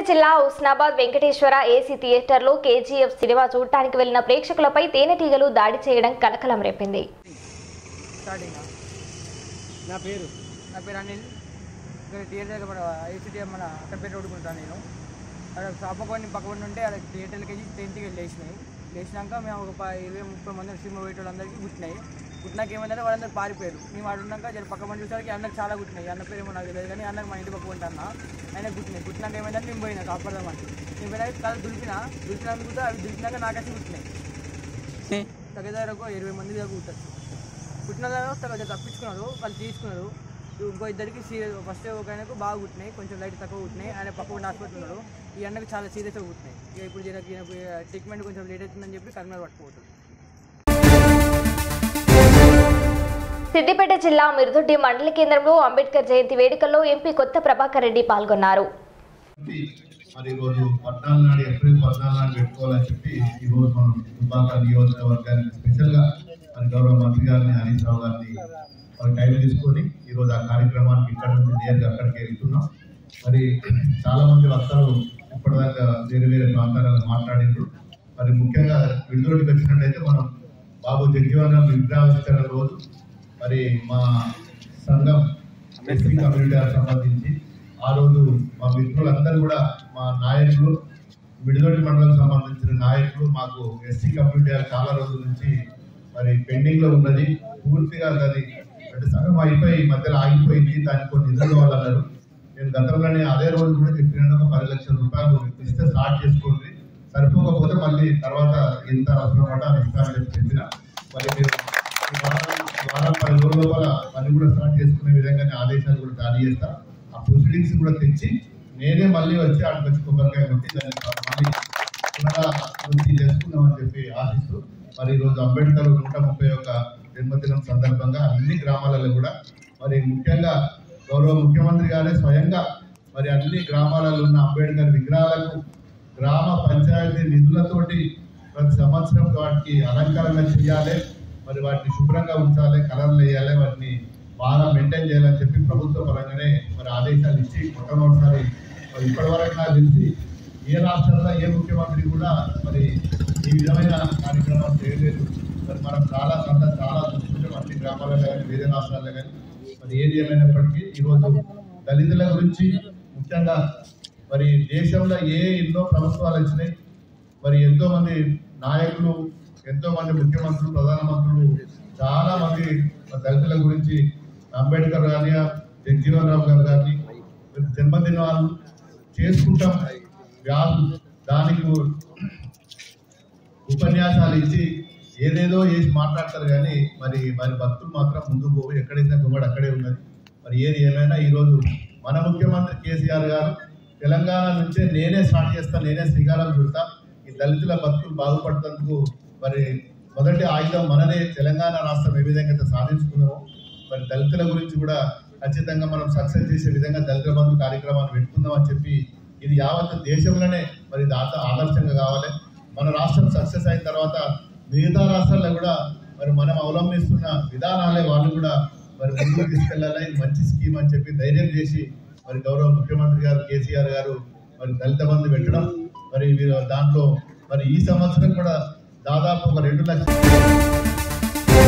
జిల్లా హుస్నాబాద్ వెంకటేశ్వర ఏసీ థియేటర్లో కేజీఎఫ్ సినిమా చూడటానికి వెళ్లిన ప్రేక్షకులపై తేనెటీగలు దాడి చేయడం కలకలం రేపింది స్టార్టింగ్ నా పేరు నా పేరు అనిల్ ఇక్కడ థియేటర్ దగ్గర మన ఐసీటీ మన అక్కడపేట రోడ్డుకుంటాను నేను అక్కడ షాప్ కొన్ని పక్కన ఉంటే అక్కడ థియేటర్కి వెళ్ళి టెన్త్కి వెళ్ళి లేచినాయి లేచినాక మేము ఒక ప- ఇరవై ముప్పై మంది సినిమా పోయేటోళ్ళందరికీ గుట్టినాయి గుట్టినాక ఏమైందంటే వాళ్ళందరూ పారిపోయారు మేము ఆడున్నాక జర పక్క మంది చూసరికి అన్నకు చాలా గుట్టినాయి అన్న పేరు ఏమో నాకు తెలియదు కానీ అన్నకు మా ఇంటి పక్క ఉంటాను ఆయన గుట్టినాయి గుట్టినాక ఏమైందంటే మేము పోయినా కాపాడదామంటే నేను పోయినాక కళ్ళు దులిపిన దులిపినందుకు కూడా అవి దులిపినాక నాకైతే గుట్టినాయి దగ్గర దగ్గర ఒక ఇరవై మంది దాకా కుట్టారు కుట్టిన తర్వాత కొంచెం తప్పించుకున్నారు వాళ్ళు తీసుకున్నారు ఇంకో ఇద్దరికి సీరియస్ ఫస్ట్ ఒక ఆయనకు బాగా కుట్టినాయి కొంచెం లైట్ తక్కువ కుట్టినాయి ఆయన పక్క ఉన్న హాస్పిటల్ ఉన్నాడు ఈ అన్నకు చాలా సీరియస్గా కుట్టినాయి ఇక ఇప్పుడు ఈయనకి ఈయనకు ట్రీట్మెంట్ కొంచెం లేట్ అవుతుందని చెప్పి కరీంనగర్ పట్టుకోవచ్చు సిద్దిపేట జిల్లా మిరుదొడ్డి మండల కేంద్రంలో అంబేద్కర్ జయంతి వేడుకల్లో ఎంపీ కొత్త ప్రభాకర్ రెడ్డి పాల్గొన్నారు మరి ఈరోజు పద్నాలుగు నాడు ఏప్రిల్ పద్నాలుగు నాడు పెట్టుకోవాలని చెప్పి ఈ రోజు మనం దుబ్బాక నియోజకవర్గానికి స్పెషల్ గా మరి గౌరవ మంత్రి గారిని హరీష్ రావు గారిని మరి టైం తీసుకొని ఈ రోజు ఆ కార్యక్రమానికి ఇక్కడ నుంచి నేరుగా అక్కడికి వెళ్తున్నాం మరి చాలా మంది వక్తలు ఇప్పటిదాకా వేరే వేరే ప్రాంతాలలో మాట్లాడిండ్రు మరి ముఖ్యంగా విడుదలకి వచ్చినట్టయితే మనం బాబు జగ్జీవన్ విగ్రహావిష్కరణ రోజు మరి మా సంఘం ఎస్సీ కమ్యూనిటీకి సంబంధించి ఆ రోజు మా మిత్రులందరూ కూడా మా నాయకులు మిడిదొడ్డి మండలం సంబంధించిన నాయకులు మాకు ఎస్సీ కమ్యూనిటీ చాలా రోజుల నుంచి మరి పెండింగ్ లో ఉన్నది పూర్తిగా దాన్ని అంటే సగం అయిపోయి మధ్యలో ఆగిపోయింది దానికి కొన్ని నిధులు వాళ్ళు అన్నారు నేను గతంలోనే అదే రోజు కూడా చెప్పిన ఒక పది లక్షల రూపాయలు ఇస్తే స్టార్ట్ చేసుకోండి సరిపోకపోతే మళ్ళీ తర్వాత ఎంత అవసరం పడ్డా అది ఇస్తానని చెప్పి చెప్పిన మరి మీరు ఈ వారం వారం పది రోజుల లోపల పని కూడా స్టార్ట్ చేసుకునే విధంగా ఆదేశాలు కూడా జారీ చేస్తా ఆ ప్రొసీడింగ్స్ కూడా తెచ్చి నేనే మళ్ళీ వచ్చి ఆడికి వచ్చి కొబ్బరికాయ కొట్టి దాన్ని మళ్ళీ పునరావృత్తి చేసుకుందామని చెప్పి ఆశిస్తూ మరి ఈరోజు అంబేద్కర్ నూట ముప్పై ఒక్క జన్మదినం సందర్భంగా అన్ని గ్రామాలలో కూడా మరి ముఖ్యంగా గౌరవ ముఖ్యమంత్రి గారే స్వయంగా మరి అన్ని గ్రామాలలో ఉన్న అంబేద్కర్ విగ్రహాలకు గ్రామ పంచాయతీ నిధులతోటి ప్రతి సంవత్సరం వాటికి అలంకరణ చేయాలి మరి వాటిని శుభ్రంగా ఉంచాలి కలర్లు వేయాలి వాటిని బాగా మెయింటైన్ చేయాలని చెప్పి ప్రభుత్వ పరంగానే మరి ఆదేశాలు ఇచ్చి మొట్టమొదటిసారి మరి ఇప్పటి వరకు నాకు తెలిసి ఏ రాష్ట్రంలో ఏ ముఖ్యమంత్రి కూడా మరి ఈ విధమైన కార్యక్రమాలు చేయలేదు మరి మనం చాలా సంత చాలా చూసుకుంటే అన్ని గ్రామాలలో కానీ వేరే రాష్ట్రాల్లో కానీ మరి ఏది ఏమైనప్పటికీ ఈరోజు దళితుల గురించి ముఖ్యంగా మరి దేశంలో ఏ ఎన్నో ప్రభుత్వాలు వచ్చినాయి మరి ఎంతో మంది నాయకులు ఎంతో మంది ముఖ్యమంత్రులు ప్రధానమంత్రులు చాలా మంది దళితుల గురించి అంబేద్కర్ కానీ జగజీవన్ రావు గారు కానీ మరి జన్మదినాలు చేసుకుంటాం వ్యాధు దానికి ఉపన్యాసాలు ఇచ్చి ఏదేదో చేసి మాట్లాడతారు కానీ మరి మరి భక్తులు మాత్రం ముందుకు పోయి ఎక్కడైతే గుమ్మడి అక్కడే ఉన్నది మరి ఏది ఏమైనా ఈరోజు మన ముఖ్యమంత్రి కేసీఆర్ గారు తెలంగాణ నుంచే నేనే స్టార్ట్ చేస్తా నేనే శ్రీకారం చుడతా ఈ దళితుల బతుకులు బాగుపడుతందుకు మరి మొదటి ఆయుధం మననే తెలంగాణ రాష్ట్రం ఏ విధంగా అయితే సాధించుకున్నామో మరి దళితుల గురించి కూడా ఖచ్చితంగా మనం సక్సెస్ చేసే విధంగా దళిత బంధు కార్యక్రమాన్ని పెట్టుకుందాం అని చెప్పి ఇది యావత్ దేశంలోనే మరి దాత ఆదర్శంగా కావాలి మన రాష్ట్రం సక్సెస్ అయిన తర్వాత మిగతా రాష్ట్రాల్లో కూడా మరి మనం అవలంబిస్తున్న విధానాలే వాళ్ళు కూడా మరి ముందుకు తీసుకెళ్లాలి ఇది మంచి స్కీమ్ అని చెప్పి ధైర్యం చేసి మరి గౌరవ ముఖ్యమంత్రి గారు కేసీఆర్ గారు మరి దళిత బంధు పెట్టడం మరి వీరు దాంట్లో మరి ఈ సంవత్సరం కూడా దాదాపు ఒక రెండు లక్షల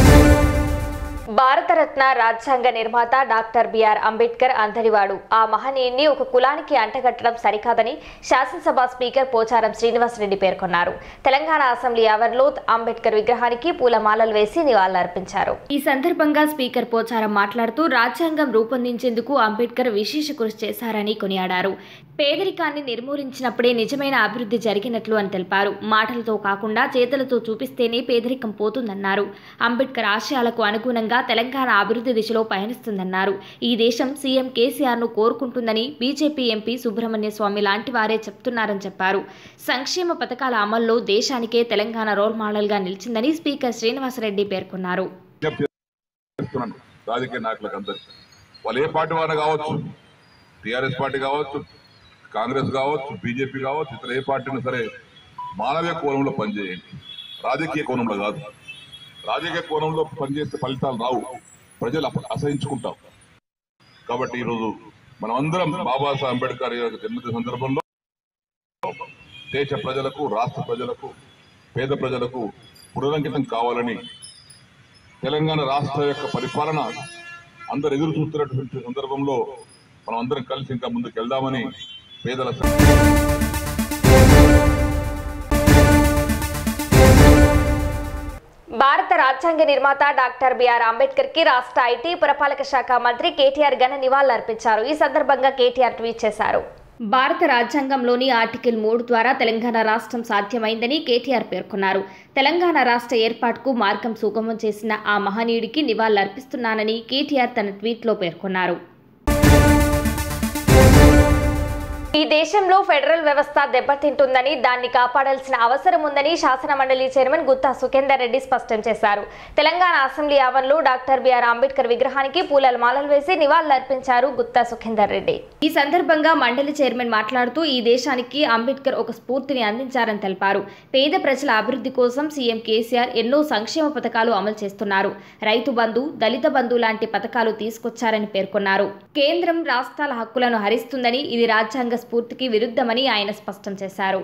భారతరత్న రాజ్యాంగ నిర్మాత డాక్టర్ బిఆర్ అంబేద్కర్ అంతరివాడు ఆ మహనీయుణ్ణి ఒక కులానికి అంటగట్టడం సరికాదని శాసనసభ స్పీకర్ పోచారం శ్రీనివాసరెడ్డి పేర్కొన్నారు తెలంగాణ అసెంబ్లీ ఆవరణలో అంబేద్కర్ విగ్రహానికి పూలమాలలు వేసి నివాళులర్పించారు ఈ సందర్భంగా స్పీకర్ పోచారం మాట్లాడుతూ రాజ్యాంగం రూపొందించేందుకు అంబేద్కర్ విశేష కృషి చేశారని కొనియాడారు పేదరికాన్ని నిర్మూలించినప్పుడే నిజమైన అభివృద్ధి జరిగినట్లు అని తెలిపారు మాటలతో కాకుండా చేతులతో చూపిస్తేనే పేదరికం పోతుందన్నారు అంబేద్కర్ ఆశయాలకు అనుగుణంగా తెలంగాణ అభివృద్ధి దిశలో పయనిస్తుందన్నారు ఈ దేశం సీఎం కేసీఆర్ ను కోరుకుంటుందని బీజేపీ ఎంపీ సుబ్రహ్మణ్య స్వామి లాంటి వారే చెప్తున్నారని చెప్పారు సంక్షేమ పథకాల అమల్లో దేశానికే తెలంగాణ రోల్ మోడల్ గా నిలిచిందని స్పీకర్ శ్రీనివాసరెడ్డి పేర్కొన్నారు చేస్తున్నాను రాజకీయ నాయకులకు అందరికి వాళ్ళు ఏ పార్టీ వారు కావచ్చు టిఆర్ఎస్ పార్టీ కావచ్చు కాంగ్రెస్ కావచ్చు బీజేపీ కావచ్చు ఇతర ఏ పార్టీని సరే మానవీయ కోణంలో పనిచేయండి రాజకీయ కోణంలో కాదు రాజకీయ కోణంలో పనిచేస్తే ఫలితాలు రావు ప్రజలు అప్ప- అసహించుకుంటాం కాబట్టి ఈరోజు మనం అందరం బాబాసాహెబ్ అంబేద్కర్ గారి జన్మదిన సందర్భంలో దేశ ప్రజలకు రాష్ట్ర ప్రజలకు పేద ప్రజలకు పునరంకితం కావాలని తెలంగాణ రాష్ట్ర యొక్క పరిపాలన అందరు ఎదురు చూస్తున్నటువంటి సందర్భంలో మనం అందరం కలిసి ఇంకా ముందుకు వెళ్దామని పేదల భారత రాజ్యాంగ నిర్మాత డాక్టర్ బిఆర్ అంబేద్కర్ కి రాష్ట్ర ఐటీ పురపాలక శాఖ మంత్రి కేటీఆర్ ఘన నివాళులర్పించారు ఈ సందర్భంగా కేటీఆర్ ట్వీట్ చేశారు భారత రాజ్యాంగంలోని ఆర్టికల్ మూడు ద్వారా తెలంగాణ రాష్ట్రం సాధ్యమైందని కేటీఆర్ పేర్కొన్నారు తెలంగాణ రాష్ట్ర ఏర్పాటుకు మార్గం సుగమం చేసిన ఆ మహనీయుడికి నివాళులర్పిస్తున్నానని కేటీఆర్ తన ట్వీట్లో పేర్కొన్నారు ఈ దేశంలో ఫెడరల్ వ్యవస్థ దెబ్బతింటుందని దాన్ని కాపాడాల్సిన అవసరం ఉందని శాసన మండలి చైర్మన్ గుత్తా సుఖేందర్ రెడ్డి స్పష్టం చేశారు తెలంగాణ అసెంబ్లీ ఆవరణలో డాక్టర్ బిఆర్ అంబేద్కర్ విగ్రహానికి పూలల మాలలు వేసి నివాళులర్పించారు గుత్తా సుఖేందర్ రెడ్డి ఈ సందర్భంగా మండలి చైర్మన్ మాట్లాడుతూ ఈ దేశానికి అంబేద్కర్ ఒక స్ఫూర్తిని అందించారని తెలిపారు పేద ప్రజల అభివృద్ధి కోసం సీఎం కేసీఆర్ ఎన్నో సంక్షేమ పథకాలు అమలు చేస్తున్నారు రైతు బంధు దళిత బంధు లాంటి పథకాలు తీసుకొచ్చారని పేర్కొన్నారు కేంద్రం రాష్ట్రాల హక్కులను హరిస్తుందని ఇది రాజ్యాంగ స్ఫూర్తికి విరుద్ధమని ఆయన స్పష్టం చేశారు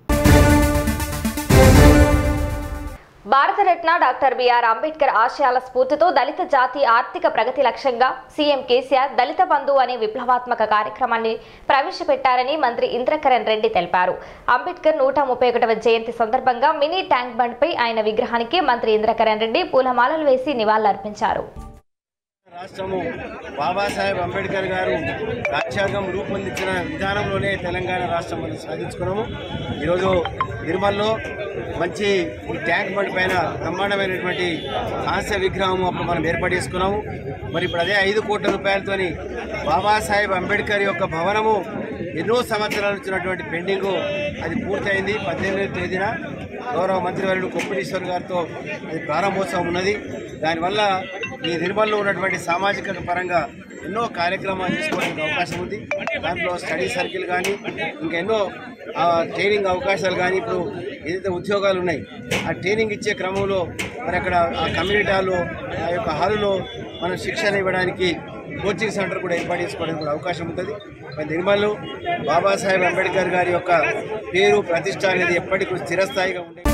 భారతరత్న డాక్టర్ బిఆర్ అంబేద్కర్ ఆశయాల స్ఫూర్తితో దళిత జాతి ఆర్థిక ప్రగతి లక్ష్యంగా సీఎం కేసీఆర్ దళిత బంధు అనే విప్లవాత్మక కార్యక్రమాన్ని ప్రవేశపెట్టారని మంత్రి ఇంద్రకరణ్ రెడ్డి తెలిపారు అంబేద్కర్ నూట ముప్పై ఒకటవ జయంతి సందర్భంగా మినీ ట్యాంక్ బండ్ పై ఆయన విగ్రహానికి మంత్రి ఇంద్రకరణ్ రెడ్డి పూలమాలలు వేసి నివాళులర్పించారు రాష్ట్రము బాబాసాహెబ్ అంబేద్కర్ గారు రాజ్యాంగం రూపొందించిన విధానంలోనే తెలంగాణ రాష్ట్రం మనం సాధించుకున్నాము ఈరోజు నిర్మల్లో మంచి ఈ ట్యాంక్ బండ్ పైన బ్రహ్మాండమైనటువంటి హాస్య విగ్రహం అప్పుడు మనం ఏర్పాటు చేసుకున్నాము మరి ఇప్పుడు అదే ఐదు కోట్ల రూపాయలతోని బాబాసాహెబ్ అంబేద్కర్ యొక్క భవనము ఎన్నో సంవత్సరాలు వచ్చినటువంటి పెండింగ్ అది పూర్తయింది పద్దెనిమిది తేదీన గౌరవ మంత్రివర్యుడు కొప్పులీశ్వర్ గారితో అది ప్రారంభోత్సవం ఉన్నది దానివల్ల ఈ నిర్మల్లో ఉన్నటువంటి సామాజిక పరంగా ఎన్నో కార్యక్రమాలు చేసుకోవడానికి అవకాశం ఉంది దాంట్లో స్టడీ సర్కిల్ కానీ ఇంకా ఎన్నో ఆ, ట్రైనింగ్ అవకాశాలు కానీ ఇప్పుడు ఏదైతే ఉద్యోగాలు ఉన్నాయి ఆ ట్రైనింగ్ ఇచ్చే క్రమంలో మరి అక్కడ ఆ కమ్యూనిటీ హాల్లో ఆ యొక్క హాలులో మనం శిక్షణ ఇవ్వడానికి కోచింగ్ సెంటర్ కూడా ఏర్పాటు చేసుకోవడానికి కూడా అవకాశం ఉంటుంది మరి నిర్మల్లో బాబాసాహెబ్ అంబేద్కర్ గారి యొక్క పేరు ప్రతిష్ట అనేది ఎప్పటికీ స్థిరస్థాయిగా ఉండే